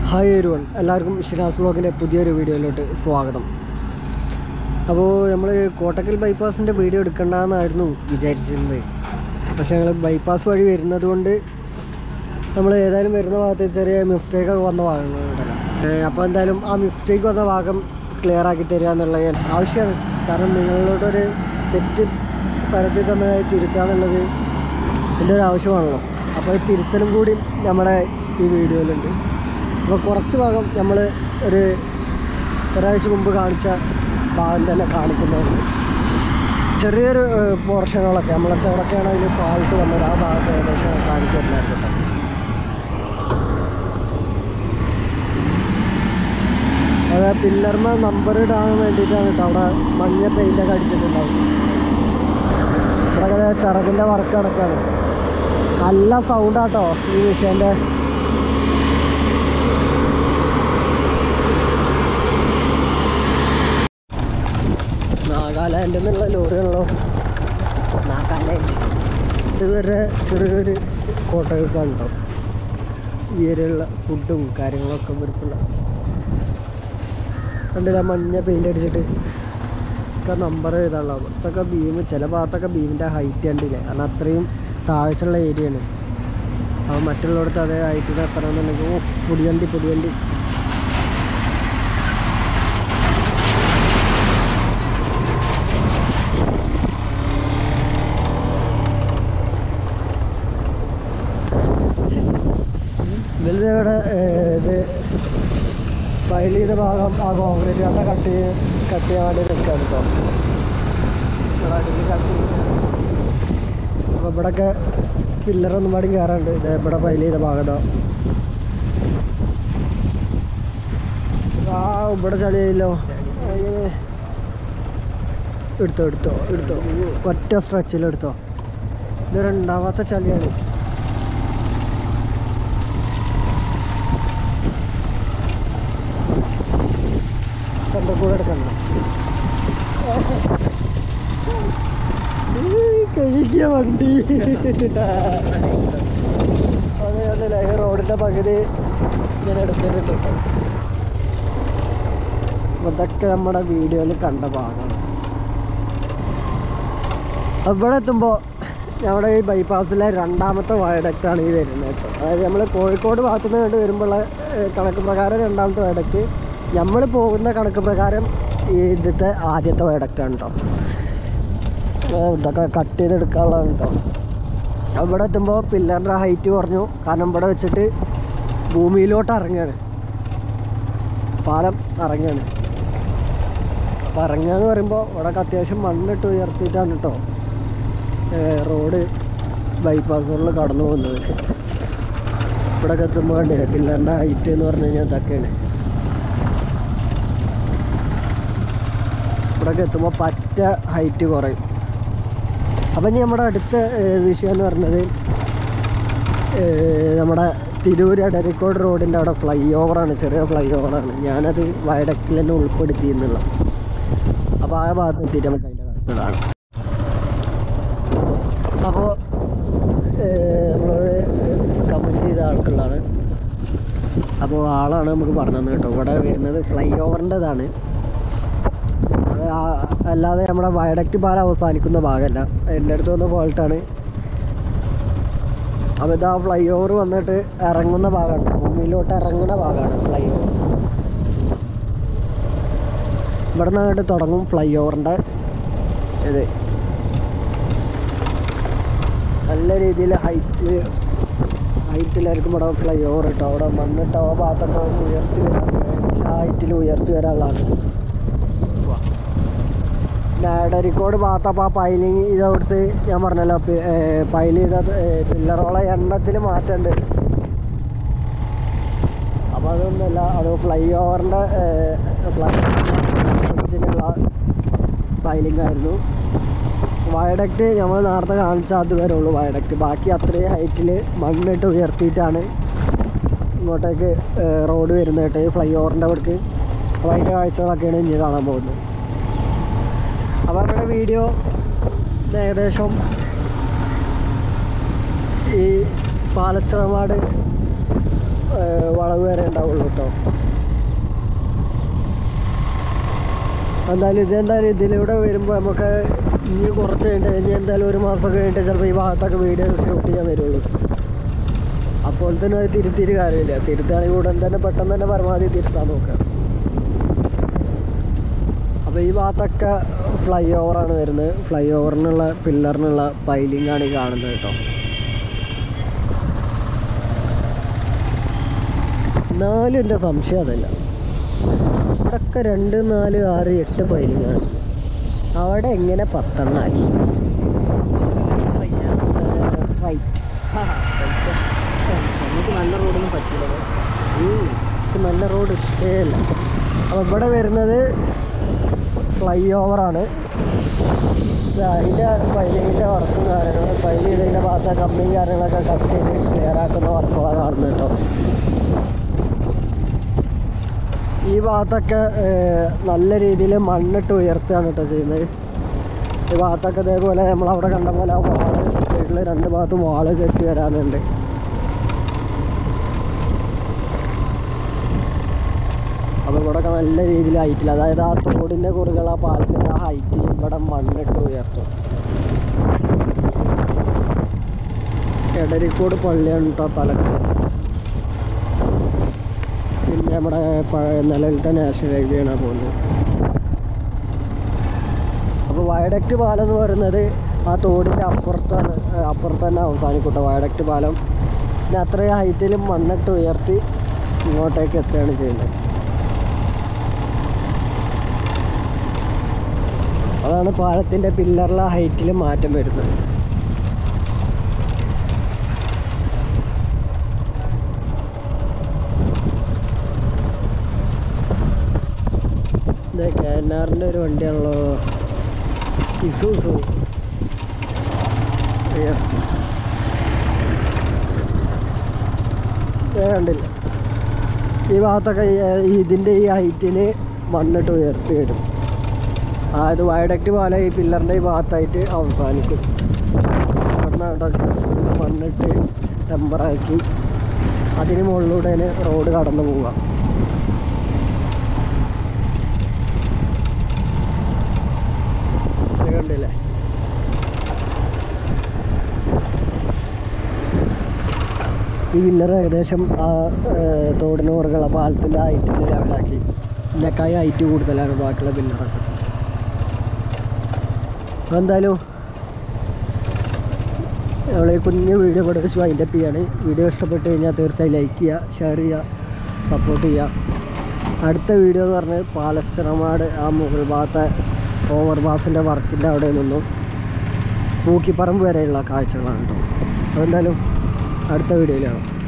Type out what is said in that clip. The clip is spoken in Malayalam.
ഹായ് എരുവൺ എല്ലാവർക്കും ഷിനാസ് വ്ളോഗിൻ്റെ പുതിയൊരു വീഡിയോയിലോട്ട് സ്വാഗതം അപ്പോൾ നമ്മൾ കോട്ടക്കൽ ബൈപ്പാസിൻ്റെ വീഡിയോ എടുക്കണ്ടെന്നായിരുന്നു വിചാരിച്ചിരുന്നത് പക്ഷേ ഞങ്ങൾ ബൈപ്പാസ് വഴി വരുന്നത് കൊണ്ട് നമ്മൾ ഏതായാലും വരുന്ന ഭാഗത്ത് ചെറിയ മിസ്റ്റേക്കൊക്കെ വന്ന ഭാഗങ്ങളുണ്ടല്ലോ അപ്പോൾ എന്തായാലും ആ മിസ്റ്റേക്ക് വന്ന ഭാഗം ക്ലിയർ ആക്കി തരിക എന്നുള്ളത് ആവശ്യമാണ് കാരണം നിങ്ങളോടൊരു തെറ്റ് പരത്തി തന്നതായി തിരുത്തുക എന്നുള്ളത് എൻ്റെ ഒരു ആവശ്യമാണല്ലോ അപ്പോൾ ഈ തിരുത്തലും കൂടി നമ്മുടെ ഈ വീഡിയോയിലുണ്ട് അപ്പോൾ കുറച്ച് ഭാഗം നമ്മൾ ഒരു ഒരാഴ്ച മുമ്പ് കാണിച്ച ഭാഗം തന്നെ കാണിക്കുന്നുണ്ട് ചെറിയൊരു ഏഹ്, പോർഷനുകളൊക്കെ നമ്മളടുത്ത് എവിടെയൊക്കെയാണ് അതിൽ ഫാൾട്ട് വന്നത് ആ ഭാഗത്ത് ഏകദേശം കാണിച്ചു തരുന്നായിരുന്നു കേട്ടോ അത് പില്ലറിന് നമ്പർ ഇടാൻ വേണ്ടിയിട്ടാണ് കേട്ടോ അവിടെ മഞ്ഞ പെയിൻ്റൊക്കെ അടിച്ചിട്ടുണ്ടാവും ഇവിടെ ചിറകിൻ്റെ വർക്ക് നടക്കാണ് നല്ല സൗണ്ടാട്ടോ ഈ വിഷയൻ്റെ നാഗാലാൻഡിൽ നിന്നുള്ള ലോറിയാണല്ലോ നാഗാലാൻഡ് ഇതുവരെ ചെറിയൊരു കോട്ടകൾക്കാണ് കേട്ടോ ഈ ഏരിയയിലുള്ള ഫുഡും കാര്യങ്ങളൊക്കെ ഇവർക്കുള്ള കണ്ടില്ല മഞ്ഞ പെയിൻ്റ് അടിച്ചിട്ട് ഒക്കെ നമ്പർ എഴുതാനുള്ള ഇതൊക്കെ ബീം ചില ഭാഗത്തൊക്കെ ബീമിൻ്റെ ഹൈറ്റ് കണ്ടില്ലേ കാരണം അത്രയും താഴ്ചയുള്ള ഏരിയയാണ് അപ്പോൾ മറ്റുള്ളിടത്ത് അതേ ഹൈറ്റിന് എത്ര എന്നുണ്ടെങ്കിൽ ഓ പൊടിയണ്ടി പൊടിയണ്ടി ഇവിടെ ഇത് ഫയൽ ചെയ്ത ഭാഗം ആ കോൺക്രീറ്റ് കണ്ട കട്ട് ചെയ്ത് കട്ട് ചെയ്യാൻ വേണ്ടി നിൽക്കുകയാണ് കേട്ടോ ഇവിടെ അടിയിൽ കട്ട് ചെയ്ത് അപ്പോൾ ഇവിടെയൊക്കെ പില്ലറൊന്നും പാടി കയറാണ്ട് ഇത് ഇവിടെ ഫയൽ ചെയ്ത ഭാഗം ഇതാ ആ ഇവിടെ ചളിയായില്ലോ അയ്യേ. എടുത്തോ എടുത്തോ എടുത്തോ ഒറ്റ സ്ട്രെച്ചിൽ എടുത്തോ ഇത് രണ്ടാമത്തെ ചളിയാണ് സ്വന്തം കൂടെ എടുക്കണ്ട കഴിക്കുക വണ്ടി അതെ അല്ലേ ഈ റോഡിന്റെ പകുതി ഞാൻ എടുത്തിട്ടുണ്ട് അപ്പൊ ഇതൊക്കെ നമ്മുടെ വീഡിയോയിൽ കണ്ട ഭാഗമാണ് അപ്പൊ ഇവിടെ എത്തുമ്പോൾ നമ്മുടെ ഈ ബൈപ്പാസിലെ രണ്ടാമത്തെ വയഡക്റ്റാണ് ഈ വരുന്നത് കേട്ടോ അതായത് നമ്മൾ കോഴിക്കോട് ഭാഗത്തു നിന്ന് കണ്ട് വരുമ്പോൾ കണക്ക് പ്രകാരം രണ്ടാമത്തെ വയഡക്റ്റ് നമ്മൾ പോകുന്ന കണക്ക് പ്രകാരം ഈ ഇതിത്തെ ആദ്യത്തെ വയഡക്റ്റാണ് കേട്ടോ ഇതൊക്കെ കട്ട് ചെയ്തെടുക്കാനുള്ളതാണ് കേട്ടോ അപ്പൊ ഇവിടെ എത്തുമ്പോൾ പില്ലറിൻ്റെ ഹൈറ്റ് കുറഞ്ഞു കാരണം ഇവിടെ വെച്ചിട്ട് ഭൂമിയിലോട്ട് ഇറങ്ങുകയാണ് പാലം ഇറങ്ങുകയാണ് അപ്പം ഇറങ്ങുക എന്ന് പറയുമ്പോൾ ഇവിടെ അത്യാവശ്യം മണ്ണിട്ട് ഉയർത്തിയിട്ടാണ് കേട്ടോ റോഡ് ബൈപ്പാസ് റോഡിൽ കടന്നു പോകുന്നത് ഇവിടെ എത്തുമ്പോൾ കണ്ടില്ലേ പില്ലറിൻ്റെ ഹൈറ്റ് എന്ന് പറഞ്ഞു കഴിഞ്ഞാൽ ഇതൊക്കെയാണ് ഇവിടെയൊക്കെ എത്തുമ്പോൾ പറ്റ ഹൈറ്റ് കുറയും അപ്പം ഇനി നമ്മുടെ അടുത്ത ഏഹ്, വിഷയം എന്ന് പറഞ്ഞത് ഏഹ്, നമ്മുടെ തിരൂർ അടരിക്കോട് റോഡിൻ്റെ അവിടെ ഫ്ലൈ ഓവറാണ് ചെറിയ ഫ്ലൈ ഓവറാണ് ഞാനത് വയഡക്റ്റിൽ തന്നെ ഉൾപ്പെടുത്തി എന്നുള്ള അപ്പോൾ ആ ഭാഗത്ത് എത്തിയിട്ട് നമുക്ക് അതിൻ്റെ കാഴ്ചകളാണ് അപ്പോൾ നമ്മളോട് കമൻറ്റ് ചെയ്ത ആൾക്കുള്ളതാണ് അപ്പോൾ ആളാണ് നമുക്ക് പറഞ്ഞു തന്നത് കേട്ടോ ഇവിടെ വരുന്നത് ഫ്ലൈ ഓവറിൻ്റെതാണ് അത് ആ- അല്ലാതെ നമ്മുടെ വയഡക്റ്റ് പാലം അവസാനിക്കുന്ന ഭാഗമല്ല എൻ്റെ അടുത്ത് വന്ന ഫോൾട്ടാണ് അപ്പോൾ ഇതാ ഫ്ലൈ ഓവർ വന്നിട്ട് ഇറങ്ങുന്ന ഭാഗമാണ് ഭൂമിയിലോട്ട് ഇറങ്ങുന്ന ഭാഗമാണ് ഫ്ലൈ ഓവർ ഇവിടെ നിന്ന് അങ്ങോട്ട് തുടങ്ങും ഫ്ലൈ ഓവറിൻ്റെ ഇത് നല്ല രീതിയിൽ ഹൈറ്റ് ഹൈറ്റിലായിരിക്കും ഇവിടെ ഫ്ലൈ ഓവർ ഇട്ടോ അവിടെ മണ്ണിട്ട് ആ ഭാഗത്തൊക്കെ ഉയർത്തി വരാണ്ട് ആ ഹൈറ്റിൽ ഉയർത്തി വരാനുള്ളതാണ് ഡരിക്കോട് ഭാഗത്തപ്പോൾ ആ പൈലിങ് ഇതവിടുത്ത് ഞാൻ പറഞ്ഞല്ലോ പൈൽ ചെയ്ത പില്ലറോളെ എണ്ണത്തിൽ മാറ്റമുണ്ട് അപ്പോൾ അതൊന്നുമല്ല അത് ഫ്ലൈ ഓവറിൻ്റെ ഫ്ലൈ ഓവറിനുള്ള പൈലിംഗ് ആയിരുന്നു വയഡക്റ്റ് നമ്മൾ നേരത്തെ കാണിച്ച അതുവരെ ഉള്ളൂ വയഡക്റ്റ് ബാക്കി അത്രയും ഹൈറ്റിൽ മണ്ണിട്ട് ഉയർത്തിയിട്ടാണ് ഇങ്ങോട്ടേക്ക് റോഡ് വരുന്നത് കേട്ടോ ഈ ഫ്ലൈ ഓവറിൻ്റെ അവിടേക്ക് അപ്പോൾ അതിൻ്റെ കാഴ്ചകളൊക്കെയാണ് ഇനി കാണാൻ പോകുന്നത് അപ്പോൾ നമ്മുടെ വീഡിയോ ഏകദേശം ഈ പാലച്ചറമാട് വളവ് വരെ ഉണ്ടാവും ഉണ്ടാവുള്ളൂ കേട്ടോ എന്തായാലും ഇതെന്തായാലും ഇതിലൂടെ വരുമ്പോൾ നമുക്ക് ഇനി കുറച്ച് കഴിഞ്ഞിട്ട് ഇനി എന്തായാലും ഒരു മാസം കഴിഞ്ഞിട്ട് ചിലപ്പോൾ ഈ ഭാഗത്തൊക്കെ വീഡിയോ ഷൂട്ട് ചെയ്യാൻ വരുള്ളൂ അപ്പോൾ തന്നെ അത് തിരുത്തിയിട്ട് കാര്യമില്ല തിരുത്താണെങ്കിൽ ഉടൻ തന്നെ പെട്ടെന്ന് തന്നെ പരമാവധി തിരുത്താൻ നോക്കുക അപ്പോൾ ഈ ഭാഗത്തൊക്കെ ഫ്ലൈ ഓവറാണ് വരുന്നത് ഫ്ലൈ ഓവറിനുള്ള പില്ലറിനുള്ള പൈലിംഗ് ആണ് ഈ കാണുന്നത് കേട്ടോ എന്നാലും എൻ്റെ സംശയം അതല്ല ഇവിടൊക്കെ രണ്ട് നാല് ആറ് എട്ട് പൈലിംഗ് ആണ് അവിടെ എങ്ങനെ പത്തെണ്ണായി റൈറ്റ് നമുക്ക് നല്ല റോഡൊന്നും പറ്റില്ല ഇത് നല്ല റോഡ് ഇഷ്ടേയല്ല അപ്പോൾ ഇവിടെ വരുന്നത് ഫ്ലൈ ഓവറാണ് അതിൻ്റെ പൈലിങ്ങിൻ്റെ വർക്കും കാര്യങ്ങളും പൈൽ ചെയ്തതിൻ്റെ ഭാഗത്തെ കമ്പിയും കാര്യങ്ങളൊക്കെ കട്ട് ചെയ്ത് ക്ലിയർ ആക്കുന്ന വർക്കുകളാണ് കാണുന്നത് കേട്ടോ ഈ ഭാഗത്തൊക്കെ ഏർ, നല്ല രീതിയിൽ മണ്ണിട്ട് ഉയർത്തുകയാണ് കേട്ടോ ചെയ്യുന്നത് ഈ ഭാഗത്തൊക്കെ ഇതേപോലെ നമ്മളവിടെ കണ്ട പോലെ ആ വാള് സൈഡിൽ രണ്ട് ഭാഗത്തും വാള് കെട്ടി വരാനുണ്ട് അപ്പോൾ ഇവിടെയൊക്കെ നല്ല രീതിയിൽ ഹൈറ്റിൽ അതായത് ആ തോടിൻ്റെ കുറുകൾ ആ പാലത്തിൻ്റെ ആ ഹൈറ്റിൽ ഇവിടെ മണ്ണിട്ട് ഉയർത്തും എടരിക്കോട് പള്ളിയാണ് കേട്ടോ തലക്ക് പിന്നെ നമ്മുടെ പഴയ നിലവിലത്തെ നാഷണൽ ഹൈവേ ആണ് പോകുന്നത് അപ്പോൾ വയഡക്റ്റ് പാലം എന്ന് പറയുന്നത് ആ തോടിൻ്റെ അപ്പുറത്താണ് ഏ, അപ്പുറത്ത് തന്നെ അവസാനിക്കട്ടെ വയഡക്റ്റ് പാലം പിന്നെ അത്രയും ഹൈറ്റിൽ മണ്ണിട്ട് ഉയർത്തി ഇങ്ങോട്ടേക്ക് എത്തുകയാണ് ചെയ്യുന്നത് അതാണ് പാലത്തിൻ്റെ പില്ലറിലെ ഹൈറ്റിൽ മാറ്റം വരുന്നത് ഇത് കെ എൻ ആറിൻ്റെ ഒരു വണ്ടിയാണല്ലോ ഇസൂസു അയ്യോ ഏ, കണ്ടില്ല ഈ ഭാഗത്തൊക്കെ ഈ- ഈ ഇതിൻ്റെ ഈ ഹൈറ്റിന് മണ്ണിട്ട് ഉയർത്തി വരും അതായത് വയഡക്റ്റ് പോലെ ഈ പില്ലറിൻ്റെ ഈ ഭാഗത്തായിട്ട് അവസാനിക്കും ഇവിടുന്ന് അവിടെയൊക്കെ ഫുള്ള് മണ്ണിട്ട് ടെമ്പറാക്കി അതിന് മുകളിലൂടെ റോഡ് കടന്നു പോവുക ഇത് കണ്ടില്ലേ ഈ വില്ലർ ഏകദേശം ആ ഏർ, തോടിന് പുറകുള്ള പാലത്തിൻ്റെ ഹൈറ്റിൽ ലെവലാക്കി ഇതിനേക്കായി ഹൈറ്റ് കൂടുതലാണ് ബാക്കിയുള്ള പില്ലറൊക്കെ അപ്പോൾ എന്തായാലും നമ്മൾ ഈ കുഞ്ഞു വീഡിയോ ഇവിടെ വെച്ച് വൈൻഡപ്പ് ചെയ്യാണ് വീഡിയോ ഇഷ്ടപ്പെട്ട് കഴിഞ്ഞാൽ തീർച്ചയായും ലൈക്ക് ചെയ്യുക ഷെയർ ചെയ്യുക സപ്പോർട്ട് ചെയ്യുക അടുത്ത വീഡിയോ എന്ന് പറഞ്ഞാൽ പാലച്ചനമാട് ആ മുകൾ ഭാഗത്തെ ഓവർ ബാസിൻ്റെ വർക്കിൻ്റെ അവിടെ നിന്നും പൂക്കിപ്പറമ്പ് വരെയുള്ള കാഴ്ചകളാണ് കേട്ടോ അതെന്തായാലും അടുത്ത വീഡിയോയിൽ കാണാം